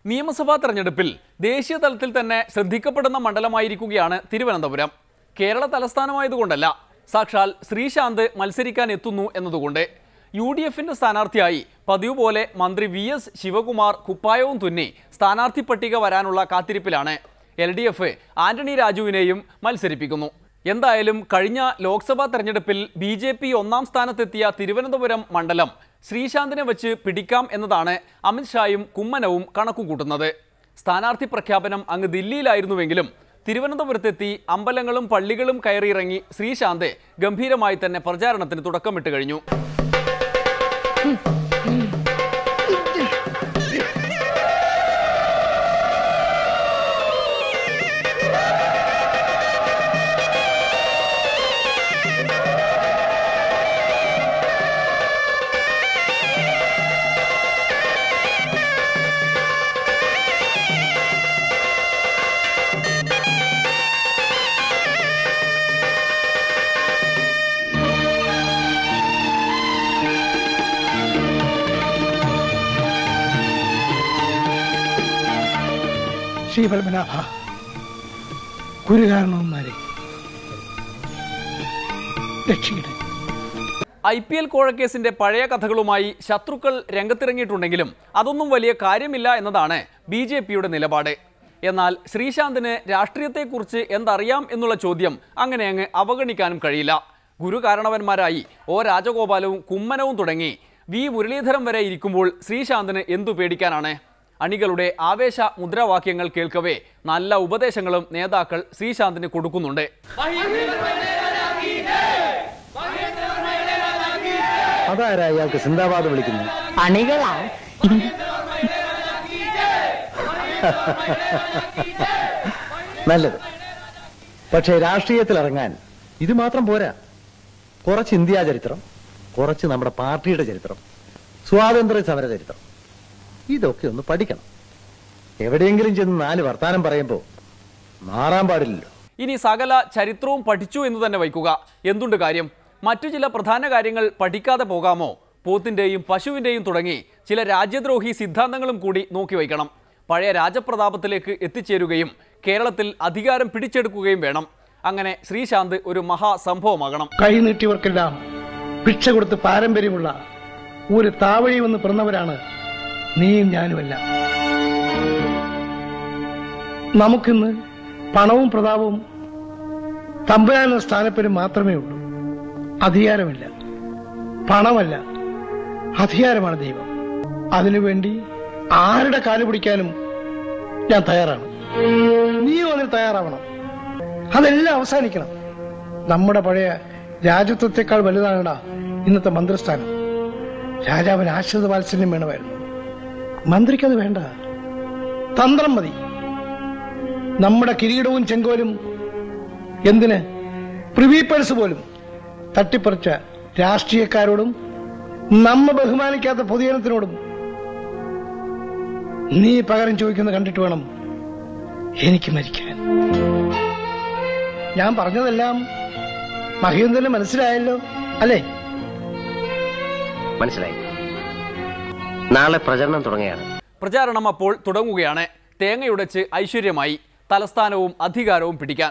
നിയമസഭാ തെരഞ്ഞെടുപ്പിൽ ദേശീയ തലത്തിൽ തന്നെ ശ്രദ്ധിക്കപ്പെടുന്ന മണ്ഡലമായിരിക്കുകയാണ് തിരുവനന്തപുരം കേരള തലസ്ഥാനമായതുകൊണ്ടല്ല സാക്ഷാൽ ശ്രീശാന്ത് മത്സരിക്കാൻ എത്തുന്നു എന്നതുകൊണ്ട് യു ഡി എഫിന്റെ സ്ഥാനാർത്ഥിയായി പതിവ് പോലെ മന്ത്രി വി എസ് ശിവകുമാർ കുപ്പായവും തുന്നി സ്ഥാനാർത്ഥി പട്ടിക വരാനുള്ള കാത്തിരിപ്പിലാണ് എൽ ഡി എഫ് ആന്റണി രാജുവിനെയും മത്സരിപ്പിക്കുന്നു എന്തായാലും കഴിഞ്ഞ ലോക്സഭാ തെരഞ്ഞെടുപ്പിൽ ബി ജെ പി ഒന്നാം സ്ഥാനത്തെത്തിയ തിരുവനന്തപുരം മണ്ഡലം ശ്രീശാന്തിനെ വെച്ച് പിടിക്കാം എന്നതാണ് അമിത്ഷായും കുമ്മനവും കണക്കുകൂട്ടുന്നത് സ്ഥാനാർത്ഥി പ്രഖ്യാപനം അങ്ങ് ദില്ലിയിലായിരുന്നുവെങ്കിലും തിരുവനന്തപുരത്തെത്തി അമ്പലങ്ങളും പള്ളികളും കയറിയിറങ്ങി ശ്രീശാന്ത് ഗംഭീരമായി തന്നെ പ്രചാരണത്തിന് തുടക്കമിട്ട് കഴിഞ്ഞു ശ്രീപത്മനാഭ ഗുരുകാരണവന്മാരെ രക്ഷിക്കണേ ഐ പി എൽ കോഴക്കേസിന്റെ പഴയ കഥകളുമായി ശത്രുക്കൾ രംഗത്തിറങ്ങിയിട്ടുണ്ടെങ്കിലും അതൊന്നും വലിയ കാര്യമില്ല എന്നതാണ് ബി ജെ പിയുടെ നിലപാട് എന്നാൽ ശ്രീശാന്തിന് രാഷ്ട്രീയത്തെക്കുറിച്ച് എന്തറിയാം എന്നുള്ള ചോദ്യം അങ്ങനെ അങ്ങ് അവഗണിക്കാനും കഴിയില്ല ഗുരുകാരണവന്മാരായി ഒ രാജഗോപാലവും കുമ്മനവും തുടങ്ങി വി മുരളീധരൻ വരെ ഇരിക്കുമ്പോൾ ശ്രീശാന്തിന് എന്തു പേടിക്കാനാണ് അണികളുടെ ആവേശ മുദ്രാവാക്യങ്ങൾ കേൾക്കവേ നല്ല ഉപദേശങ്ങളും നേതാക്കൾ ശ്രീശാന്തിന് കൊടുക്കുന്നുണ്ട് അതാരാ ഇയാൾക്ക് സിന്ദാബാദ് വിളിക്കുന്നത് അണികളാ നല്ലത് പക്ഷേ രാഷ്ട്രീയത്തിൽ ഇറങ്ങാൻ ഇത് മാത്രം പോരാ കുറച്ച് ഇന്ത്യാ ചരിത്രം കുറച്ച് നമ്മുടെ പാർട്ടിയുടെ ചരിത്രം സ്വാതന്ത്ര്യ സമര ചരിത്രം ഇതൊക്കെ ഒന്ന് പഠിക്കണം എവിടെയെങ്കിലും ചെന്ന് നാല് വർത്താനം പറയുമ്പോൾ മാറാൻ പാടില്ലല്ലോ ഇനി സകല ചരിത്രവും പഠിച്ചു എന്ന് തന്നെ വയ്ക്കുക എന്തുണ്ട് കാര്യം മറ്റു ചില പ്രധാന കാര്യങ്ങൾ പഠിക്കാതെ പോകാമോ പോത്തിന്റെയും പശുവിന്റെയും തുടങ്ങി ചില രാജ്യദ്രോഹി സിദ്ധാന്തങ്ങളും കൂടി നോക്കി വയ്ക്കണം പഴയ രാജപ്രതാപത്തിലേക്ക് എത്തിച്ചേരുകയും കേരളത്തിൽ അധികാരം പിടിച്ചെടുക്കുകയും വേണം അങ്ങനെ ശ്രീശാന്ത് ഒരു മഹാസംഭവമാകണം കൈ നീട്ടിയവർക്കെല്ലാം ഭിക്ഷ കൊടുത്ത് പാരമ്പര്യമുള്ള ഒരു താവഴി വന്ന് പിറന്നവരാണ് നീയും ഞാനുമല്ല നമുക്കിന്ന് പണവും പ്രതാപവും തമ്പുരാനുള്ള സ്ഥാനപ്പേരും മാത്രമേ ഉള്ളൂ അധികാരമില്ല പണമല്ല അധികാരമാണ് ദൈവം അതിനുവേണ്ടി ആരുടെ കാല് പിടിക്കാനും ഞാൻ തയ്യാറാണ് നീയും അതിന് തയ്യാറാവണം അതെല്ലാം അവസാനിക്കണം നമ്മുടെ പഴയ രാജ്യത്വത്തെക്കാൾ വലുതാണടാ ഇന്നത്തെ മന്ത്രിസ്ഥാനം രാജാവിന് ആശ്രിത വാത്സല്യം വേണമായിരുന്നു മന്ത്രിക്കത് വേണ്ട തന്ത്രം മതി നമ്മുടെ കിരീടവും ചെങ്കോലും എന്തിന് പ്രിവി പേഴ്സ് പോലും തട്ടിപ്പറിച്ച രാഷ്ട്രീയക്കാരോടും നമ്മ ബഹുമാനിക്കാത്ത പൊതുജനത്തിനോടും നീ പകരം ചോദിക്കുന്ന കണ്ടിട്ട് വേണം എനിക്ക് മരിക്കാൻ ഞാൻ പറഞ്ഞതെല്ലാം മഹേന്ദ്രന് മനസ്സിലായല്ലോ അല്ലേ മനസ്സിലായി നാളെ പ്രചരണം തുടങ്ങുകയാണ് പ്രചാരണം അപ്പോൾ തുടങ്ങുകയാണ് തേങ്ങയുടച്ച് ഐശ്വര്യമായി തലസ്ഥാനവും അധികാരവും പിടിക്കാൻ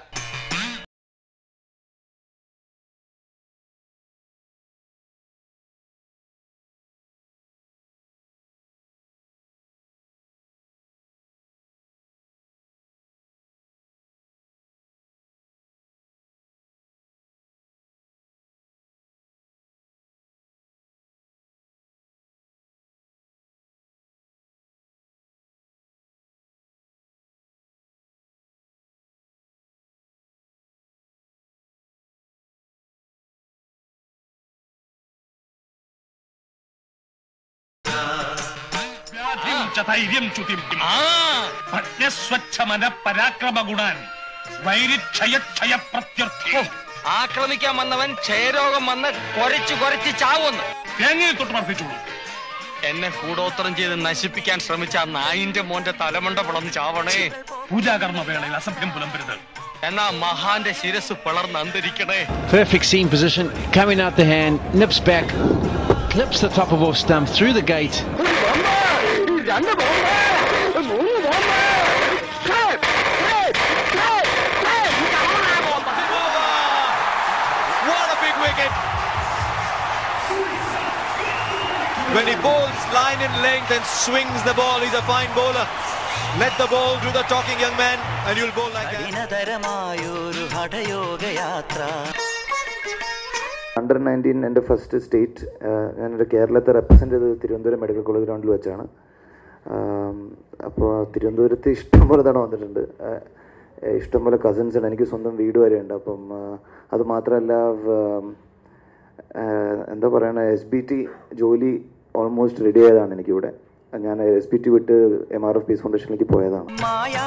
വ്യാധിം ച ധൈര്യം ചുതിം പ്രജ്ഞസ്വച്ഛമന പരാക്രമ ഗുണാൻ വൈരിക്ഷയക്ഷയ പ്രത്യർത്ഥി ആക്രമിക്കാൻ വന്നവൻ ക്ഷയരോഗം വന്ന് കൊരച്ചു കൊരച്ച് ചാവുന്നു തേങ്ങയെ തൊട്ട് വർദ്ധിച്ചോളൂ എന്നെ കൂടോത്രം ചെയ്ത് നശിപ്പിക്കാൻ ശ്രമിച്ച ആ നായിന്റെ മോന്റെ തലമണ്ട പിളർന്ന് ചാവണേ പൂജാകർമ്മ വേളയിൽ അസഭ്യം പുലമ്പരുത് എന്നാ മഹാന്റെ ശിരസ് പിളർന്ന് അന്തരിക്കണേ Perfect seam position, coming out the hand, nips back, clips the top of off stump through the gate. What a big wicket! When he bowls line in length and swings the ball, he's a fine bowler. Let the ball do the talking, young man, and you'll bowl like that. കഠിനതരമായൊരു ഹഠയോഗയാത്ര under nineteen എൻ്റെ first state ഞാൻ എൻ്റെ കേരളത്തെ represent ചെയ്തത് Thiruvananthapuram medical college ഗ്രൗണ്ടിൽ വെച്ചാണ് അപ്പോൾ തിരുവനന്തപുരത്ത് ഇഷ്ടംപോലെ തവണ വന്നിട്ടുണ്ട് ആഹ് ഇഷ്ടംപോലെ കസിൻസ് ഉണ്ട് എനിക്ക് സ്വന്തം വീട് വരെ ഉണ്ട് അപ്പം ആഹ് അത് മാത്രമല്ല ആഹ് എന്താ പറയണ എസ് ബി ടി ജോലി ഓൾമോസ്റ്റ് റെഡി ആയതാണ് എനിക്കിവിടെ ഞാൻ എസ് ബി ടി വിട്ട് എം ആർ എഫ് പീസ് ഫൗണ്ടേഷനിലേക്ക് പോയതാണ് മായാ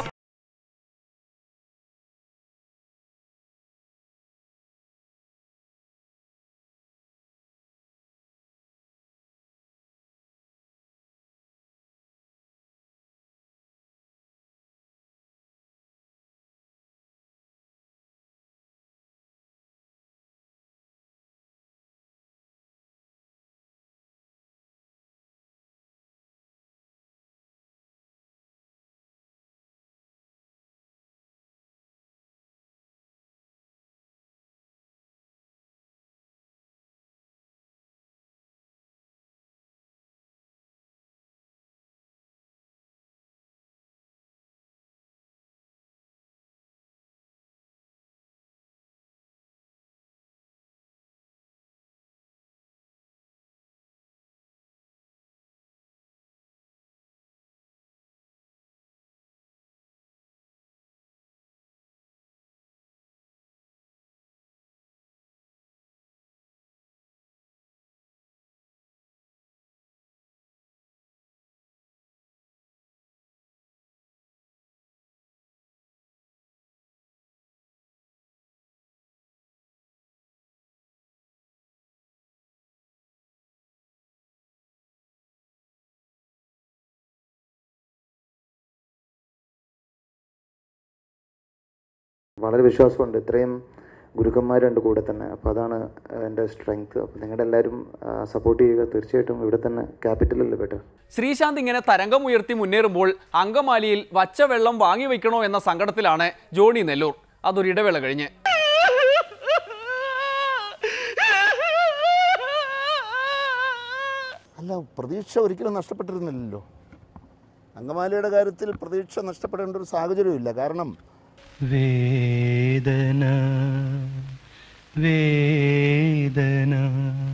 വളരെ വിശ്വാസമുണ്ട് ഇത്രയും ഗുരുക്കന്മാരുണ്ട് കൂടെ തന്നെ അപ്പോൾ അതാണ് എൻ്റെ സ്ട്രെങ്ത് അപ്പോൾ നിങ്ങളുടെ എല്ലാവരും സപ്പോർട്ട് ചെയ്യുക തീർച്ചയായിട്ടും ഇവിടെ തന്നെ ക്യാപിറ്റലല്ലേ ബെറ്റർ ശ്രീശാന്ത് ഇങ്ങനെ തരംഗമുയർത്തി മുന്നേറുമ്പോൾ അങ്കമാലിയിൽ വച്ചവെള്ളം വാങ്ങി വയ്ക്കണോ എന്ന സങ്കടത്തിലാണ് ജോണി നെല്ലൂർ അതൊരിടവേള കഴിഞ്ഞ് അല്ല പ്രതീക്ഷ ഒരിക്കലും നഷ്ടപ്പെട്ടിരുന്നില്ലല്ലോ അങ്കമാലിയുടെ കാര്യത്തിൽ പ്രതീക്ഷ നഷ്ടപ്പെടേണ്ട ഒരു സാഹചര്യമില്ല കാരണം വേദന വേദന